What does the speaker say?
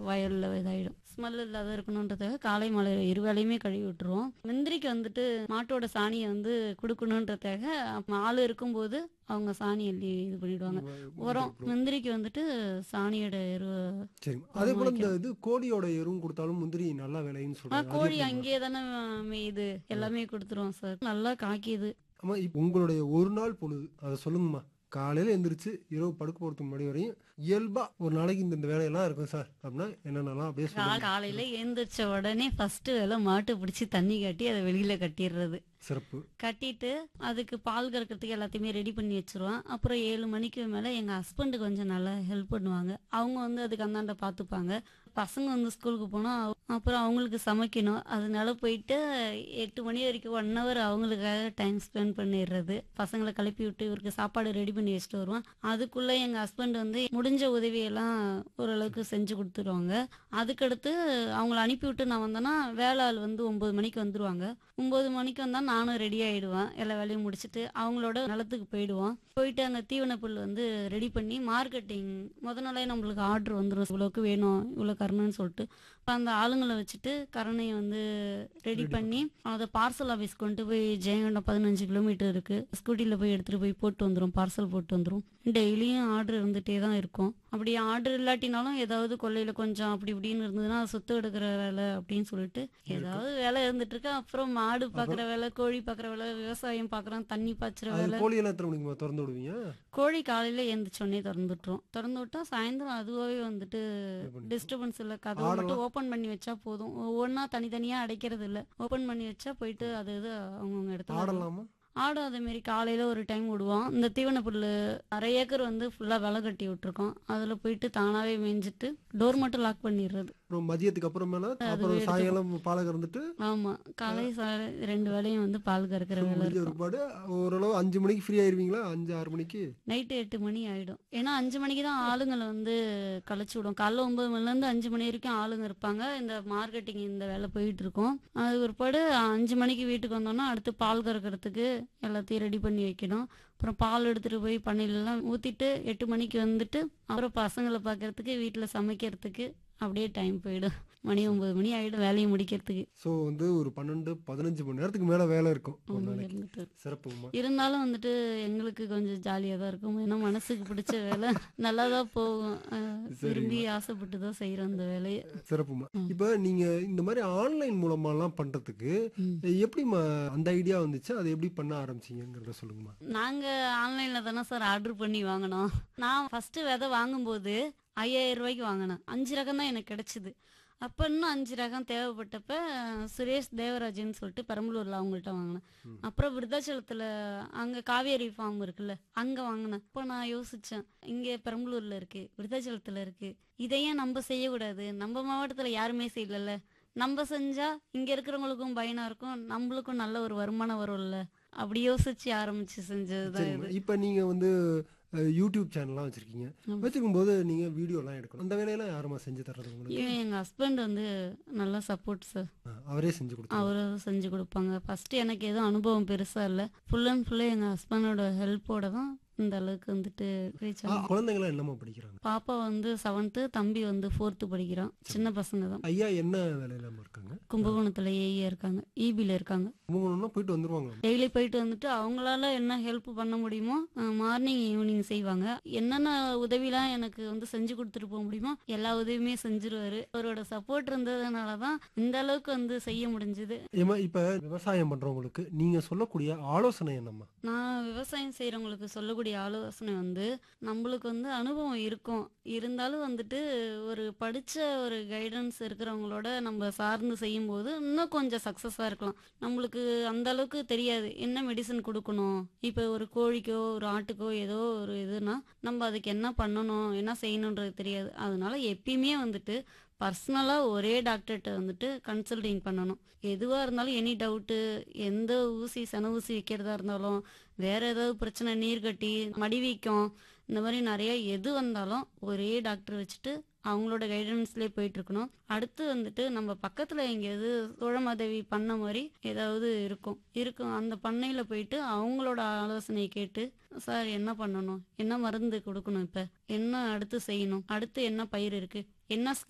வயல்ல இதாயிடும் ஸ்மெல் இல்லாத இருக்கணுன்றதுக்காக காலை மாலை இரு வேளையுமே கழுவி விட்டுருவோம் முந்திரிக்கு வந்துட்டு மாட்டோட சாணியை வந்து கொடுக்கணுன்றதுக்காக ஆள் இருக்கும்போது அவங்க சாணி அள்ளி இது பண்ணிடுவாங்க உரம் முந்திரிக்கு வந்துட்டு சாணியோட எரு சரி அதே போல இந்த இது கோழியோட எருவும் கொடுத்தாலும் முந்திரி நல்லா விளையுன்னு ஆ, சொல்றாங்க அது கோழி எப்படி? அங்கேயே தானே மேயுது எல்லாமே கொடுத்துருவோம் சார் நல்லா காக்கிது ஆமா இப்ப உங்களுடைய ஒரு நாள் பொழுது அதை சொல்லுங்கம்மா காலையில எந்திரிச்சு இரவு படுக்க போறதுக்கு முன்னாடி வரையும் இயல்பா ஒரு நாளைக்கு இந்த இந்த வேலையெல்லாம் இருக்கும் சார் அப்படின்னா என்னென்னலாம் அப்படியே கா- சொல்லுங்க காலையில எழுந்திரிச்ச உடனே ஃபர்ஸ்ட் வேலை மாட்டு பிடிச்சி தண்ணி கட்டி அதை வெளியில கட்டிடுறது சிறப்பு கட்டிட்டு அதுக்கு பால் கறக்கிறதுக்கு எல்லாத்தையுமே ரெடி பண்ணி வச்சிருவேன் அப்புறம் ஏழு மணிக்கு மேல எங்க ஹஸ்பண்டுக்கு கொஞ்சம் நல்லா ஹெல்ப் பண்ணுவாங்க அவங்க வந்து அதுக்கு அந்தாண்ட பாத்துப்பாங்க பசங்க வந்து ஸ்கூலுக்கு போனா அப்புறம் அவங்களுக்கு சமைக்கணும் அதனால போயிட்டு எட்டு மணி வரைக்கும் ஒன் ஹவர் அவங்களுக்காக டைம் ஸ்பெண்ட் பண்ணிடுறது பசங்களை கிளப்பி விட்டு இவருக்கு சாப்பாடு ரெடி பண்ணி வச்சுட்டு வருவேன் அதுக்குள்ள எங்க ஹஸ்பண்ட் வந்து முடிஞ்ச உதவியெல்லாம் ஓரளவுக்கு செஞ்சு கொடுத்துருவாங்க அதுக்கடுத்து அவங்கள அனுப்பி விட்டு நான் வந்தேன்னா வேலை ஆள் வந்து ஒன்பது மணிக்கு வந்துருவாங்க ஒன்பது மணிக்கு வந்தா நானும் ரெடி ஆயிடுவேன் எல்லா வேலையும் முடிச்சுட்டு அவங்களோட நிலத்துக்கு போயிடுவோம் போயிட்டு அங்க தீவன புல் வந்து ரெடி பண்ணி மார்க்கெட்டிங் முத நாளே நம்மளுக்கு ஆர்டர் வந்துடும் இவ்வளோக்கு வேணும் இவ்வளோ கரணுன்னு சொல்லிட்டு அப்ப அந்த ஆளுங்களை வச்சுட்டு கரணையை வந்து ரெடி பண்ணி அதை பார்சல் ஆஃபீஸ் கொண்டு போய் ஜெயங்கொண்டம் பதினஞ்சு கிலோமீட்டர் இருக்கு ஸ்கூட்டியில் போய் எடுத்துட்டு போய் போட்டு வந்துடும் பார்சல் போட்டு வந்துடும் டெய்லியும் ஆர்டர் இருந்துட்டே தான் இருக்கும் அப்படி ஆர்டர் இல்லாட்டினாலும் ஏதாவது கொல்லையில கொஞ்சம் அப்படி இப்படின்னு இருந்ததுன்னா அதை சுத்தம் எடுக்கிற வேலை அப்படின்னு சொல்லிட்டு ஏதாவது வேலை இருந்துட்டு இருக்கு அப்புறம் மாடு பாக்குற வேலை கோழி பாக்குற வேலை விவசாயம் பாக்குறோம் தண்ணி பாய்ச்சுற அது வேலை கோழியெல்லாம் எத்தனை மணிக்குமா திறந்து விடுவீங்க கோழி காலையில எழுந்திரிச்சோடனே திறந்து விட்டுரும் திறந்து விட்டா சாயந்தரம் அதுவாகவே வந்துட்டு டிஸ்டர்பன்ஸ் இல்ல கதவை மட்டும் ஓபன் பண்ணி வச்சா போதும் ஒவ்வொன்றா தனித்தனியா அடைக்கிறது இல்ல ஓபன் பண்ணி வச்சா போயிட்டு அது இது அவங்கவுங்க இடத்துல ஆடலாமா ஆடும் அதே மாதிரி காலையில ஒரு டைம் விடுவோம் இந்த தீவன புல்லு அரை ஏக்கர் வந்து ஃபுல்லா விலை கட்டி விட்டுருக்கோம் அதுல போயிட்டு தானாவே மேய்ஞ்சிட்டு டோர் மட்டும் லாக் பண்ணிடுறது அப்புறம் மதியத்துக்கு அப்புறமேல அப்புறம் சாயங்காலம் பாலை கறந்துட்டு ஆமா காலை சாலை ரெண்டு வேளையும் வந்து பால் கறக்கிற வேலை முடிஞ்ச இருக்கும் ஒருபாடு ஓரளவு அஞ்சு மணிக்கு ஃப்ரீ ஆயிருவீங்களா அஞ்சு ஆறு மணிக்கு நைட்டு எட்டு மணி ஆயிடும் ஏன்னா அஞ்சு மணிக்கு தான் ஆளுங்களை வந்து கழிச்சு விடும் காலைல ஒன்பது மணில இருந்து அஞ்சு மணி வரைக்கும் ஆளுங்க இருப்பாங்க இந்த மார்க்கெட்டிங் இந்த வேலை போயிட்டு இருக்கும் அது ஒருபாடு அஞ்சு மணிக்கு வீட்டுக்கு வந்தோம்னா அடுத்து பால் கறக்கிறதுக்கு எல்லாத்தையும் ரெடி பண்ணி வைக்கணும் அப்புறம் பால் எடுத்துட்டு போய் பண்ணையிலலாம் ஊத்திட்டு எட்டு மணிக்கு வந்துட்டு அப்புறம் பசங்களை பார்க்கறதுக்கு வீட்டுல சமைக்கிறதுக்கு அப்படியே டைம் போயிடும் மணி ஒன்பது மணி ஆயிடும் வேலையை முடிக்கிறதுக்கு ஸோ வந்து ஒரு பன்னெண்டு பதினஞ்சு மணி நேரத்துக்கு மேல வேலை இருக்கும் ஒரு நாளைக்கு இருந்துட்டு சிறப்புமா இருந்தாலும் வந்துட்டு எங்களுக்கு கொஞ்சம் ஜாலியாக தான் இருக்கும் ஏன்னா மனசுக்கு பிடிச்ச வேலை நல்லா தான் போகும் அஹ் விரும்பி ஆசைப்பட்டு தான் செய்கிறோம் அந்த வேலையை சிறப்புமா இப்ப நீங்க இந்த மாதிரி ஆன்லைன் மூலமாலாம் பண்றதுக்கு எப்படிம்மா அந்த ஐடியா வந்துச்சு அதை எப்படி பண்ண ஆரம்பிச்சீங்கிறத சொல்லுங்கம்மா நாங்கள் ஆன்லைனில் தானே சார் ஆர்டர் பண்ணி வாங்கினோம் நான் ஃபஸ்ட்டு விதை வாங்கும்போது ஐயாயிரம் ரூபாய்க்கு வாங்கினேன் அஞ்சு ரகம் தான் எனக்கு கிடைச்சிது அப்போ இன்னும் அஞ்சு ரகம் தேவைப்பட்டப்ப சுரேஷ் தேவராஜன் சொல்லிட்டு பெரம்பலூர்ல அவங்கள்ட்ட வாங்கினேன் அப்புறம் விருதாச்சலத்துல அங்க காவேரி ஃபார்ம் இருக்குல்ல அங்க வாங்கினேன் அப்போ நான் யோசிச்சேன் இங்க பெரம்பலூர்ல இருக்கு விருதாச்சலத்துல இருக்கு இதையே நம்ம செய்யக்கூடாது நம்ம மாவட்டத்துல யாருமே செய்யலல்ல நம்ம செஞ்சா இங்க இருக்கிறவங்களுக்கும் பயனா இருக்கும் நம்மளுக்கும் நல்ல ஒரு வருமானம் வரும்ல அப்படி யோசிச்சு ஆரம்பிச்சு செஞ்சதுதான் இது சரிம்மா இப்ப நீங்க வந்து அஹ், யூடியூப் சேனல்லாம் வச்சிருக்கீங்க வச்சிருக்கும் போது நீங்க வீடியோலாம் எடுக்கணும் அந்த வேலையெல்லாம் யாருமா செஞ்சு தர்றது உங்களுக்கு இவன் எங்க ஹஸ்பண்ட் வந்து நல்லா சப்போர்ட் சார் அஹ், அவரே செஞ்சு கொடுத்தாங்க அவரும் செஞ்சு கொடுப்பாங்க ஃபர்ஸ்ட் எனக்கு எதுவும் அனுபவம் பெருசா இல்ல ஃபுல் அண்ட் ஃபுல்லா எங்க ஹஸ்பண்டோட ஹெல்ப்போட தான் இந்த அளவுக்கு வந்துட்டு ரீச் ஆகும் குழந்தைங்களாம் என்னம்மா படிக்கிறாங்க பாப்பா வந்து செவன்த்து தம்பி வந்து ஃபோர்த்து படிக்கிறான் சின்ன பசங்க தான் ஐயா என்ன வேலையிலாம இருக்காங்க கும்பகோணத்துல ஏஇயா இருக்காங்க இபில இருக்காங்க கும்பகோணம்னா போயிட்டு வந்துருவாங்க டெய்லி போயிட்டு வந்துட்டு அவங்களால என்ன ஹெல்ப் பண்ண முடியுமோ மார்னிங் ஈவினிங் செய்வாங்க என்னென்ன உதவிலாம் எனக்கு வந்து செஞ்சு கொடுத்துட்டு போக முடியுமோ எல்லா உதவியுமே செஞ்சிருவாரு அவரோட சப்போர்ட் இருந்ததுனால தான் இந்த அளவுக்கு வந்து செய்ய முடிஞ்சது ஏமா இப்ப விவசாயம் பண்றவங்களுக்கு நீங்க சொல்லக்கூடிய ஆலோசனை என்னம்மா நான் விவசாயம் செய்கிறவங்களுக்கு சொல்லக்கூடிய ஆலோசனை வந்து நம்மளுக்கு வந்து அனுபவம் இருக்கும் இருந்தாலும் வந்துட்டு ஒரு படித்த ஒரு கைடன்ஸ் இருக்கிறவங்களோட நம்ம சார்ந்து செய்யும்போது இன்னும் கொஞ்சம் சக்ஸஸாக இருக்கலாம் நம்மளுக்கு அந்த அளவுக்கு தெரியாது என்ன மெடிசன் கொடுக்கணும் இப்போ ஒரு கோழிக்கோ ஒரு ஆட்டுக்கோ ஏதோ ஒரு இதுனா நம்ம அதுக்கு என்ன பண்ணணும் என்ன செய்யணுன்றது தெரியாது அதனால எப்பயுமே வந்துட்டு பர்சனலாக ஒரே டாக்டர்கிட்ட வந்துட்டு கன்சல்டிங் பண்ணணும் எதுவாக இருந்தாலும் எனி டவுட்டு எந்த ஊசி சன ஊசி வைக்கிறதா இருந்தாலும் வேற ஏதாவது பிரச்சனை நீர் கட்டி மடிவீக்கம் இந்த மாதிரி நிறைய எது வந்தாலும் ஒரே டாக்டர் வச்சுட்டு அவங்களோட கைடன்ஸ்லேயே போயிட்டு இருக்கணும் அடுத்து வந்துட்டு நம்ம பக்கத்தில் எங்கேயாவது தோழமாதேவி பண்ண மாதிரி ஏதாவது இருக்கும் இருக்கும் அந்த பண்ணையில் போயிட்டு அவங்களோட ஆலோசனையை கேட்டு சார் என்ன பண்ணணும் என்ன மருந்து கொடுக்கணும் இப்போ என்ன அடுத்து செய்யணும் அடுத்து என்ன பயிர் இருக்கு என்ன